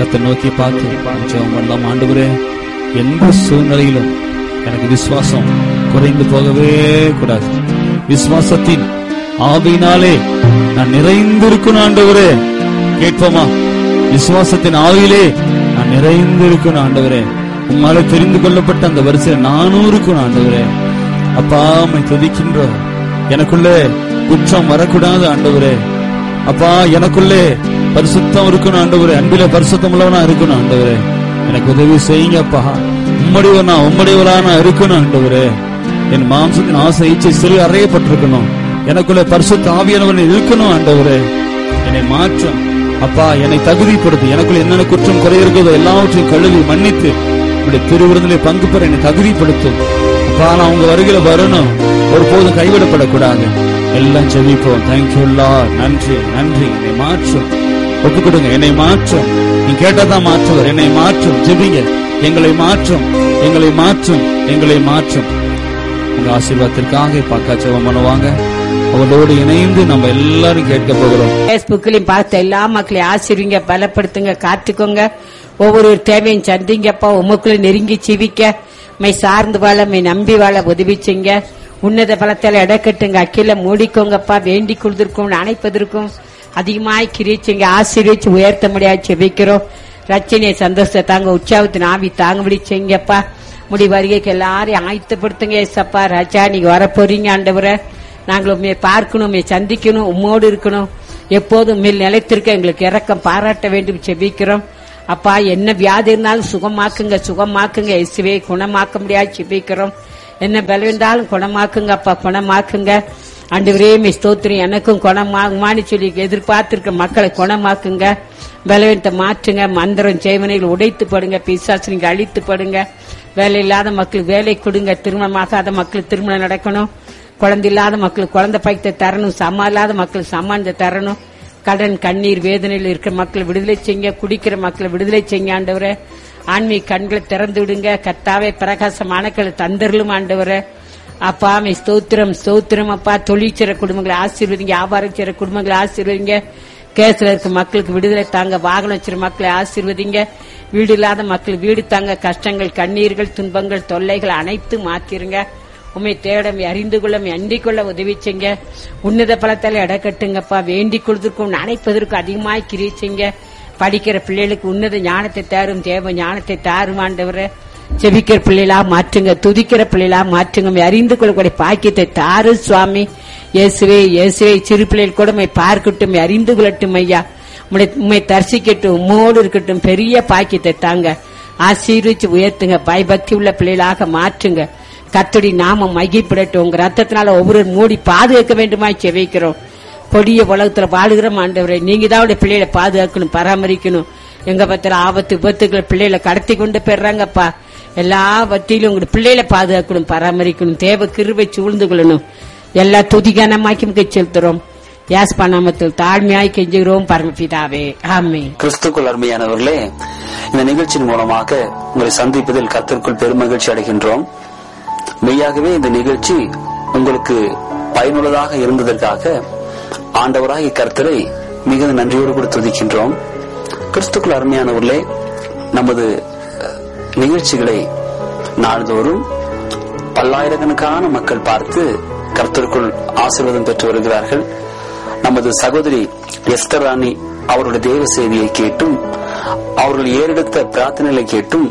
கத்தை நோக்கி பார்த்து ஜெபம் பண்ணலாம் ஆண்டவரே எந்த சூழ்நிலையிலும் எனக்கு விசுவாசம் குறைந்து போகவே கூடாது விசுவாசத்தின் ஆவியினாலே நான் நிறைந்திருக்கணும் ஆண்டவரே கேட்போமா விசுவாசத்தின் ஆவியிலே நான் நிறைந்திருக்கணும் ஆண்டவரே உம்மால தெரிந்து கொள்ளப்பட்ட அந்த வரிசையில் நானும் இருக்கணும் ஆண்டவரே அப்பா உம்மை துதிக்கின்றோம் எனக்குள்ளே குற்றம் வரக்கூடாது ஆண்டவரே அப்பா எனக்குள்ளே பரிசுத்தம் இருக்கணும் ஆண்டவரே அன்பில பரிசுத்தம் உள்ளவனா இருக்கணும் ஆண்டவரே எனக்கு உதவி செய்யுங்க அப்பா உம்மடிவனா உம்மடிவரா நான் இருக்கணும் ஆண்டவரே என் மாம்சத்தின் ஆசை இச்சை சிறு அறையப்பட்டிருக்கணும் எனக்குள்ள பரிசுத்த ஆவியானவன் இருக்கணும் ஆண்டவரே என்னை மாற்றும் அப்பா என்னை தகுதிப்படுத்தி எனக்குள்ள என்னென்ன குற்றம் குறை இருக்கிறதோ எல்லாவற்றையும் கழுவி மன்னித்து உடைய திருவிருந்திலே பங்கு பெற என்னை தகுதிப்படுத்தும் அப்பா நான் உங்க வருகையில வரணும் ஒருபோதும் கைவிடப்படக்கூடாது எல்லாம் செவிப்போம் தேங்க்யூ நன்றி நன்றி என்னை மாற்றும் ஒப்பு கொடுங்க என்னை மாற்றும் நீ கேட்டதான் மாற்றுவர் என்னை மாற்றும் ஜெபிங்க எங்களை மாற்றும் எங்களை மாற்றும் எங்களை மாற்றும் உங்க ஆசீர்வாதத்திற்காக பக்கா ஜெபம் பண்ணுவாங்க அவளோடு இணைந்து நம்ம எல்லாரும் கேட்க போகிறோம் பேஸ்புக்லயும் பார்த்த எல்லா மக்களையும் ஆசிரிங்க பலப்படுத்துங்க காத்துக்கோங்க ஒவ்வொரு தேவையும் சந்திங்கப்பா உமக்குள்ள நெருங்கி சிவிக்க மை சார்ந்து வாழ மை நம்பி வாழ உதவிச்சிங்க உன்னத பலத்தால இடக்கட்டுங்க அக்கில மூடிக்கோங்கப்பா வேண்டிக் கொள்வதற்கும் அணைப்பதற்கும் அதிகமாய் கிரிச்சிங்க ஆசீர்வச்சு உயர்த்த முடியாது செபிக்கிறோம் ரச்சனையை சந்தோஷத்தை தாங்க உற்சாகத்தின் ஆவி தாங்கபடி செய்யுங்கப்பா முடி வருகைக்கு எல்லாரையும் ஆயத்தப்படுத்துங்க ஏசப்பா ராஜா நீங்க வர போறீங்க ஆண்டவரை நாங்கள் உண்மையை பார்க்கணும் உண்மையை சந்திக்கணும் உம்மோடு இருக்கணும் எப்போதும் மேல் நிலைத்திருக்க எங்களுக்கு இறக்கம் பாராட்ட வேண்டும் செபிக்கிறோம் அப்பா என்ன வியாதி இருந்தாலும் சுகமாக்குங்க சுகமாக்குங்க இயேசுவே குணமாக்க முடியாது செபிக்கிறோம் என்ன பலவிருந்தாலும் குணமாக்குங்க அப்பா குணமாக்குங்க ஆண்டவரே மே ஸ்தோத்திரம் எனக்கும் குணமாகுமான்னு சொல்லி எதிர்பார்த்திருக்க மக்களை குணமாக்குங்க பலவீனத்தை மாற்றுங்க மந்திரம் செய்வனைகள் உடைத்து படுங்க பிசாசு அழித்து படுங்க வேலை இல்லாத மக்களுக்கு வேலை கொடுங்க திருமணமாகாத மக்களுக்கு திருமணம் நடக்கணும் குழந்தை இல்லாத மக்களுக்கு குழந்தை பாய்க்கத்தை தரணும் சம்மா இல்லாத மக்களுக்கு சம்மானத்தை தரணும் கடன் கண்ணீர் வேதனையில் இருக்கிற மக்களை விடுதலை செய்யுங்க குடிக்கிற மக்களை விடுதலை செய்யுங்க ஆண்டவரே ஆன்மீக கண்களை திறந்து விடுங்க கத்தாவே பிரகாசம் அணுக்களை தந்தரலும் ஆண்டவரே அப்பா மே ஸ்தோத்திரம் ஸ்தோத்திரம் அப்பா தொழிற்சிற குடும்பங்களை ஆசீர்வதிங்க வியாபாரம் செய்யற குடும்பங்களை ஆசீர்வதிங்க கேஸ்ல இருக்க மக்களுக்கு விடுதலை தாங்க வாகனம் வச்சிருக்க மக்களை ஆசீர்வதிங்க வீடு இல்லாத மக்கள் வீடு தாங்க கஷ்டங்கள் கண்ணீர்கள் துன்பங்கள் தொல்லைகள் அனைத்து மாத்திருங்க உண்மை தேடம் அறிந்து கொள்ள அண்டிக் கொள்ள உதவி செய்ங்க உன்னத பலத்தால இடக்கட்டுங்கப்பா வேண்டிக் கொள்வதற்கும் அணைப்பதற்கும் அதிகமாய் கிரிச்சிங்க படிக்கிற பிள்ளைகளுக்கு உன்னத ஞானத்தை தாரும் தேவ ஞானத்தை தாரும் ஆண்டவரை செபிக்கிற பிள்ளைகளா மாற்றுங்க துதிக்கிற பிள்ளைகளா மாற்றுங்க அறிந்து கொள்ளக்கூடிய பாக்கியத்தை தாரு சுவாமி இயேசுவே இயேசுவே சிறு பிள்ளைகள் கூட உம்மை பார்க்கட்டும் அறிந்து கொள்ளட்டும் ஐயா உம்முடைய உண்மை தரிசிக்கட்டும் உம்மோடு இருக்கட்டும் பெரிய பாக்கியத்தை தாங்க ஆசீர்வச்சு உயர்த்துங்க பயபக்தி உள்ள பிள்ளைகளாக மாற்றுங்க கத்தடி நாம மகிப்படட்டும் உங்க ரத்தத்தினால ஒவ்வொரு மூடி பாதுகாக்க வேண்டுமா செவிக்கிறோம் கொடிய உலகத்துல வாழுகிற ஆண்டவரை நீங்க தான் உடைய பிள்ளைகளை பாதுகாக்கணும் பராமரிக்கணும் எங்க பத்திர ஆபத்து விபத்துக்களை பிள்ளைகளை கடத்தி கொண்டு போயிடுறாங்கப்பா எல்லா வத்தியிலும் உங்களுடைய பிள்ளைகளை பாதுகாக்கணும் பராமரிக்கணும் தேவ கிருவை சூழ்ந்து கொள்ளணும் எல்லா துதிகனமாக்கி செலுத்துறோம் யாஸ்பா நாமத்தில் தாழ்மையாய் கெஞ்சுகிறோம் பரமபிதாவே ஆமே கிறிஸ்துக்குள் அருமையானவர்களே இந்த நிகழ்ச்சியின் மூலமாக உங்களை சந்திப்பதில் கத்திற்குள் பெருமகிழ்ச்சி அடைகின்றோம் மெய்யாகவே இந்த நிகழ்ச்சி உங்களுக்கு பயனுள்ளதாக இருந்ததற்காக ஆண்டவராகிய கர்த்தரை மிகுந்த நன்றியோடு கூட துதிக்கின்றோம் கிறிஸ்துக்குள் அருமையானவர்களே நமது அஹ், நிகழ்ச்சிகளை நாள்தோறும் பல்லாயிரக்கணக்கான மக்கள் பார்த்து கர்த்தருக்குள் ஆசீர்வாதம் பெற்று வருகிறார்கள் நமது சகோதரி எஸ்தர் ராணி அவருடைய தேவ செய்தியை கேட்டும் அவர்கள் ஏறெடுத்த பிரார்த்தனைகளை கேட்டும்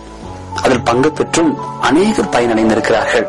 அதில் பங்கு பெற்றும் அநேகர் பயனடைந்திருக்கிறார்கள்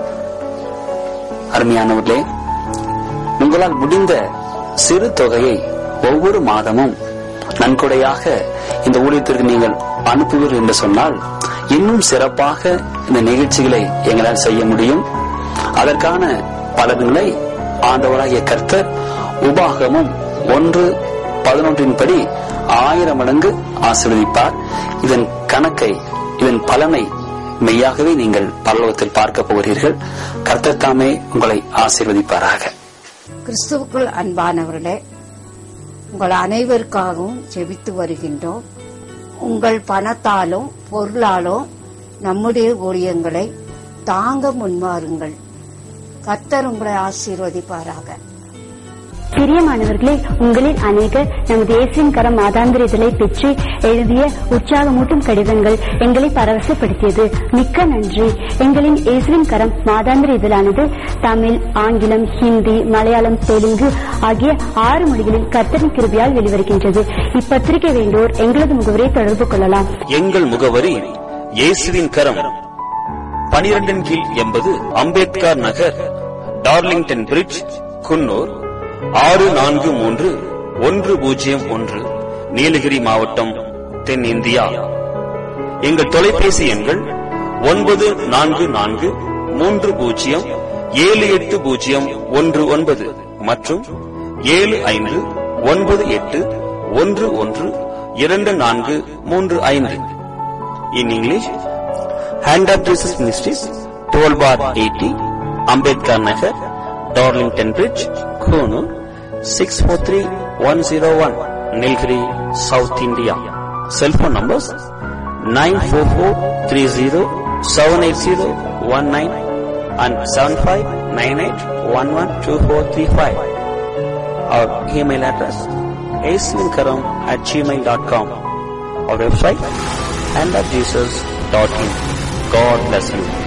அருமையானவர்களே உங்களால் முடிந்த சிறு தொகையை ஒவ்வொரு மாதமும் நன்கொடையாக இந்த ஊழியத்திற்கு நீங்கள் அனுப்புவீர்கள் என்று சொன்னால் இன்னும் சிறப்பாக இந்த நிகழ்ச்சிகளை எங்களால் செய்ய முடியும் அதற்கான பலன்களை ஆண்டவராகிய கர்த்தர் உபாகமும் ஒன்று பதினொன்றின் படி ஆயிரம் மடங்கு ஆசீர்வதிப்பார் இதன் கணக்கை இதன் பலனை மெய்யாகவே நீங்கள் பரலோகத்தில் பார்க்க போகிறீர்கள் கர்த்தர் தாமே உங்களை ஆசீர்வதிப்பாராக கிறிஸ்துவுக்குள் அன்பானவர்களே உங்கள் அனைவருக்காகவும் ஜெபித்து வருகின்றோம் உங்கள் பணத்தாலும் பொருளாலும் நம்முடைய ஊழியங்களை தாங்க முன்வாருங்கள் கர்த்தர் உங்களை ஆசீர்வதிப்பாராக பிரியமானவர்களே உங்களில் அநேகர் நமது இயேசுவின் கரம் மாதாந்திர இதழை பெற்று எழுதிய உற்சாகமூட்டும் கடிதங்கள் எங்களை பரவசப்படுத்தியது மிக்க நன்றி எங்களின் இயேசுவின் கரம் மாதாந்திர இதழானது தமிழ் ஆங்கிலம் ஹிந்தி மலையாளம் தெலுங்கு ஆகிய ஆறு மொழிகளில் கர்த்தரின் கிருபியால் வெளிவருகின்றது இப்பத்திரிகை வேண்டோர் எங்களது முகவரை தொடர்பு கொள்ளலாம் எங்கள் முகவரி இயேசுவின் கரம் பனிரெண்டின் கீழ் எண்பது அம்பேத்கர் நகர் டார்லிங்டன் பிரிட்ஜ் குன்னூர் ஆறு நான்கு மூன்று ஒன்று பூஜ்ஜியம் ஒன்று நீலகிரி மாவட்டம் தென்னிந்தியா எங்கள் தொலைபேசி எண்கள் ஒன்பது நான்கு நான்கு மூன்று பூஜ்ஜியம் ஏழு எட்டு பூஜ்ஜியம் ஒன்று ஒன்பது மற்றும் ஏழு ஐந்து ஒன்பது எட்டு ஒன்று ஒன்று இரண்டு நான்கு மூன்று ஐந்து in English hand of Jesus ministries twelve bar eighty Ambedkar Nagar Darlington bridge Coonoor six four three one zero one Nilgiri south India cellphone numbers nine four four three zero seven eight zero one nine and seven five nine eight one one two four three five our email address aswinkaram at gmail.com our website and at jesus.in. God bless you.